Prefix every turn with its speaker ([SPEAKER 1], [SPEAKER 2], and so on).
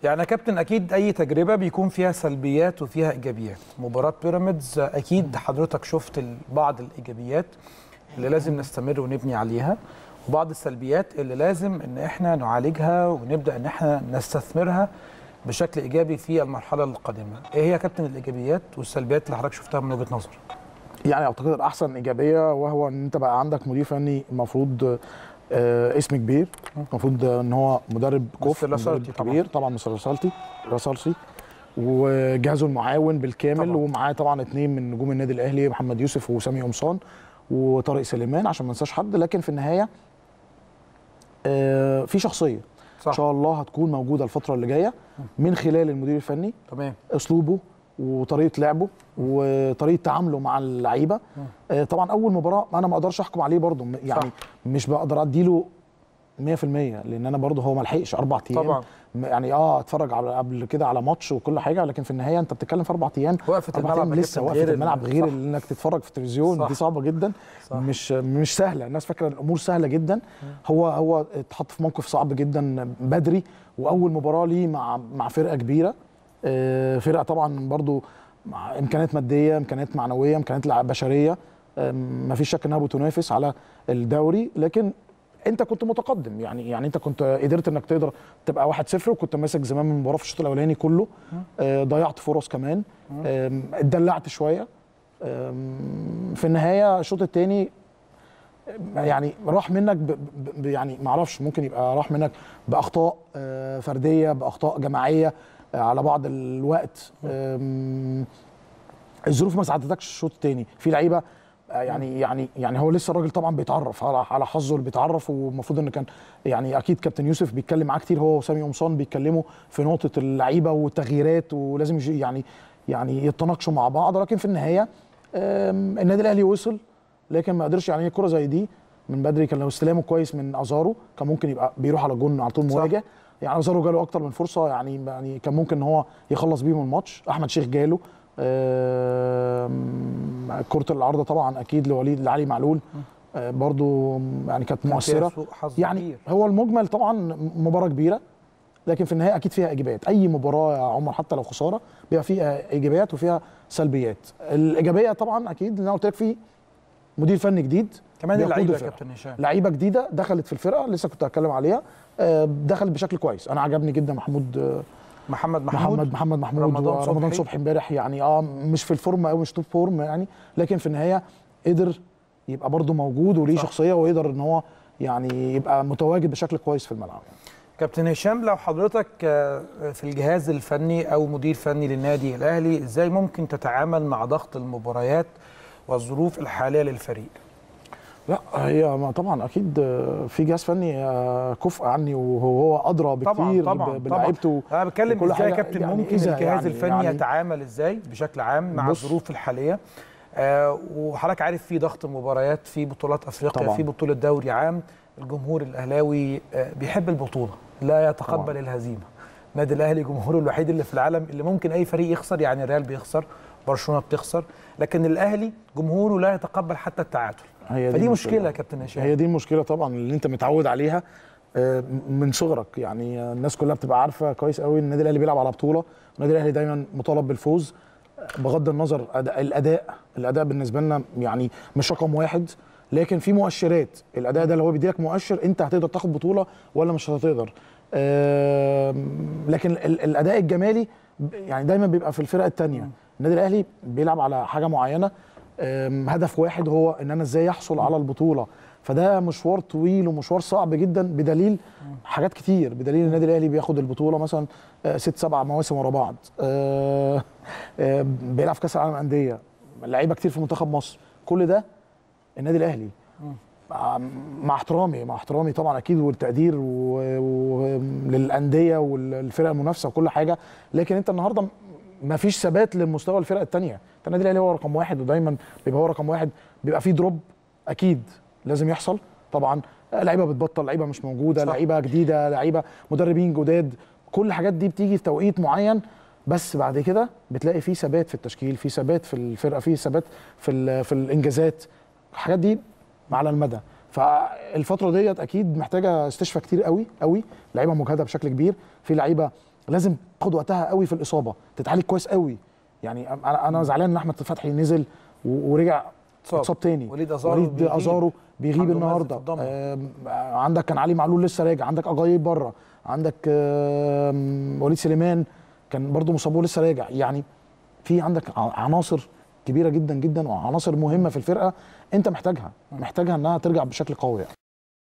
[SPEAKER 1] يعني يا كابتن اكيد اي تجربه بيكون فيها سلبيات وفيها ايجابيات مباراه بيراميدز اكيد حضرتك شفت بعض الايجابيات اللي لازم نستمر ونبني عليها وبعض السلبيات اللي لازم ان احنا نعالجها ونبدا ان احنا نستثمرها بشكل ايجابي في المرحله القادمه ايه هي يا كابتن الايجابيات والسلبيات اللي حضرتك شفتها من وجهه نظرك
[SPEAKER 2] يعني اعتقد الاحسن ايجابيه وهو ان انت بقى عندك مدير فني المفروض آه اسم كبير المفروض ان هو مدرب كوف
[SPEAKER 1] مستر لاسارتي
[SPEAKER 2] مدرب كبير طبعا مستر لاسارتي لاسارتي وجهازه المعاون بالكامل
[SPEAKER 1] طبعاً.
[SPEAKER 2] ومعاه طبعا اثنين من نجوم النادي الاهلي محمد يوسف وسامي قمصان وطارق سليمان عشان ما ننساش حد لكن في النهايه آه في شخصيه
[SPEAKER 1] صح
[SPEAKER 2] ان شاء الله هتكون موجوده الفتره اللي جايه من خلال المدير الفني
[SPEAKER 1] تمام
[SPEAKER 2] اسلوبه وطريقه لعبه وطريقه تعامله مع اللعيبه آه، طبعا اول مباراه انا ما اقدرش احكم عليه برضه م- يعني
[SPEAKER 1] صح.
[SPEAKER 2] مش بقدر اديله 100% لان انا برضه هو ما لحقش اربع ايام
[SPEAKER 1] طبعا
[SPEAKER 2] م- يعني اه اتفرج على قبل كده على ماتش وكل حاجه لكن في النهايه انت بتتكلم في اربع ايام
[SPEAKER 1] وقفه
[SPEAKER 2] أربع
[SPEAKER 1] الملعب
[SPEAKER 2] أيام
[SPEAKER 1] يا
[SPEAKER 2] لسه
[SPEAKER 1] كابتن
[SPEAKER 2] وقفه
[SPEAKER 1] غير
[SPEAKER 2] الملعب
[SPEAKER 1] ال-
[SPEAKER 2] غير
[SPEAKER 1] صح.
[SPEAKER 2] انك تتفرج في التلفزيون
[SPEAKER 1] صح.
[SPEAKER 2] دي صعبه جدا
[SPEAKER 1] صح.
[SPEAKER 2] مش مش سهله الناس فاكره الامور سهله جدا هو هو اتحط في موقف صعب جدا بدري واول مباراه ليه مع مع فرقه كبيره آه، فرقه طبعا برضو مع امكانيات ماديه امكانيات معنويه امكانيات لع- بشريه ما فيش شك انها بتنافس على الدوري لكن انت كنت متقدم يعني يعني انت كنت قدرت انك تقدر تبقى 1-0 وكنت ماسك زمام المباراه في الشوط الاولاني كله آه، ضيعت فرص كمان آم، اتدلعت شويه آم، في النهايه الشوط الثاني يعني راح منك ب ب يعني ما اعرفش ممكن يبقى راح منك باخطاء آه، فرديه باخطاء جماعيه آه، على بعض الوقت آم، الظروف ما ساعدتكش الشوط الثاني في لعيبه آه، يعني يعني يعني هو لسه الراجل طبعا بيتعرف على على حظه اللي بيتعرف والمفروض ان كان يعني اكيد كابتن يوسف بيتكلم معاه كتير هو وسامي قمصان بيتكلموا في نقطه اللعيبه والتغييرات ولازم يجي- يعني يعني يتناقشوا مع بعض لكن في النهايه آم، النادي الاهلي وصل لكن ما قدرش يعني الكره زي دي من بدري كان لو استلامه كويس من ازارو كان ممكن يبقى بيروح على الجون على طول
[SPEAKER 1] صح.
[SPEAKER 2] مواجه يعني ازارو جاله اكتر من فرصه يعني يعني كان ممكن ان هو يخلص بيهم الماتش احمد شيخ جاله آم، كره العارضه طبعا اكيد لوليد لعلي معلول آه، برضو يعني كانت
[SPEAKER 1] كان فيها
[SPEAKER 2] مؤثره
[SPEAKER 1] سوء حظ
[SPEAKER 2] يعني
[SPEAKER 1] كبير.
[SPEAKER 2] هو المجمل طبعا مباراه كبيره لكن في النهايه اكيد فيها ايجابيات اي مباراه يا عمر حتى لو خساره بيبقى فيها ايجابيات وفيها سلبيات الايجابيه طبعا اكيد اللي انا قلت لك في مدير فني جديد
[SPEAKER 1] كمان
[SPEAKER 2] بيقود
[SPEAKER 1] اللعيبه يا
[SPEAKER 2] الفرقة.
[SPEAKER 1] كابتن هشام
[SPEAKER 2] لعيبه جديده دخلت في الفرقه لسه كنت هتكلم عليها آه، دخلت بشكل كويس انا عجبني جدا محمود آه،
[SPEAKER 1] محمد محمود
[SPEAKER 2] محمد محمد محمود
[SPEAKER 1] رمضان
[SPEAKER 2] ورمضان
[SPEAKER 1] صبحي.
[SPEAKER 2] صبحي امبارح يعني اه مش في الفورم او مش توب فورم يعني لكن في النهايه قدر يبقى برده موجود وليه
[SPEAKER 1] صح.
[SPEAKER 2] شخصيه ويقدر ان هو يعني يبقى متواجد بشكل كويس في الملعب
[SPEAKER 1] كابتن هشام لو حضرتك آه، في الجهاز الفني او مدير فني للنادي الاهلي ازاي ممكن تتعامل مع ضغط المباريات والظروف الحاليه للفريق
[SPEAKER 2] لا هي ما طبعا اكيد آه، في جهاز فني آه، كفء عني وهو ادرى بكتير
[SPEAKER 1] طبعا طبعا
[SPEAKER 2] ب-
[SPEAKER 1] طبعا
[SPEAKER 2] بلعيبته
[SPEAKER 1] انا بتكلم
[SPEAKER 2] وكل
[SPEAKER 1] ازاي يا
[SPEAKER 2] حاجة.
[SPEAKER 1] كابتن
[SPEAKER 2] يعني
[SPEAKER 1] ممكن
[SPEAKER 2] إذا
[SPEAKER 1] الجهاز
[SPEAKER 2] يعني-
[SPEAKER 1] الفني
[SPEAKER 2] يعني
[SPEAKER 1] يتعامل ازاي بشكل عام مع
[SPEAKER 2] بص.
[SPEAKER 1] الظروف الحاليه آه وحضرتك عارف في ضغط مباريات في بطولات افريقيا
[SPEAKER 2] طبعاً.
[SPEAKER 1] في بطوله دوري عام الجمهور الاهلاوي آه بيحب البطوله لا يتقبل
[SPEAKER 2] طبعاً.
[SPEAKER 1] الهزيمه النادي الاهلي جمهوره الوحيد اللي في العالم اللي ممكن اي فريق يخسر يعني الريال بيخسر برشلونه بتخسر لكن الاهلي جمهوره لا يتقبل حتى التعادل
[SPEAKER 2] هي
[SPEAKER 1] فدي
[SPEAKER 2] المشكلة.
[SPEAKER 1] مشكله يا كابتن هشام
[SPEAKER 2] هي دي المشكله طبعا اللي انت متعود عليها آه، من صغرك يعني آه، الناس كلها بتبقى عارفه كويس قوي ان النادي الاهلي بيلعب على بطوله النادي الاهلي دايما مطالب بالفوز آه، بغض النظر أداء الاداء الاداء بالنسبه لنا يعني مش رقم واحد لكن في مؤشرات الاداء ده اللي هو بيديلك مؤشر انت هتقدر تاخد بطوله ولا مش هتقدر آم، لكن ال- الاداء الجمالي ب- يعني دايما بيبقى في الفرق الثانيه النادي الاهلي بيلعب على حاجه معينه آم، هدف واحد هو ان انا ازاي احصل على البطوله فده مشوار طويل ومشوار صعب جدا بدليل حاجات كتير بدليل النادي الاهلي بياخد البطوله مثلا آه، ست سبع مواسم ورا بعض آه، آه، بيلعب في كاس العالم انديه لعيبه كتير في منتخب مصر كل ده النادي الاهلي مع- مع احترامي مع احترامي طبعا اكيد والتقدير و- و- للانديه والفرق المنافسه وكل حاجه لكن انت النهارده ما فيش ثبات للمستوى الفرق الثانيه انت النادي الاهلي هو رقم واحد ودايما بيبقى هو رقم واحد بيبقى فيه دروب اكيد لازم يحصل طبعا لعيبه بتبطل لعيبه مش موجوده
[SPEAKER 1] صح.
[SPEAKER 2] لعيبه جديده لعيبه مدربين جداد كل الحاجات دي بتيجي في توقيت معين بس بعد كده بتلاقي في ثبات في التشكيل في ثبات في الفرقه في ثبات في ال- في الانجازات الحاجات دي على المدى فالفتره ديت اكيد محتاجه استشفاء كتير قوي قوي لعيبه مجهده بشكل كبير في لعيبه لازم تاخد وقتها قوي في الاصابه تتعالج كويس قوي يعني انا انا زعلان ان احمد فتحي نزل و- ورجع
[SPEAKER 1] اتصاب.
[SPEAKER 2] اتصاب تاني
[SPEAKER 1] وليد أزارو
[SPEAKER 2] وليد
[SPEAKER 1] بيغيب.
[SPEAKER 2] ازارو بيغيب
[SPEAKER 1] عنده
[SPEAKER 2] النهارده
[SPEAKER 1] مزق في الضمة.
[SPEAKER 2] آم، عندك كان علي معلول لسه راجع عندك اجايب بره عندك آم، وليد سليمان كان برضو مصاب لسه راجع يعني في عندك ع- عناصر كبيره جدا جدا وعناصر مهمه في الفرقه انت محتاجها محتاجها انها ترجع بشكل قوي يعني.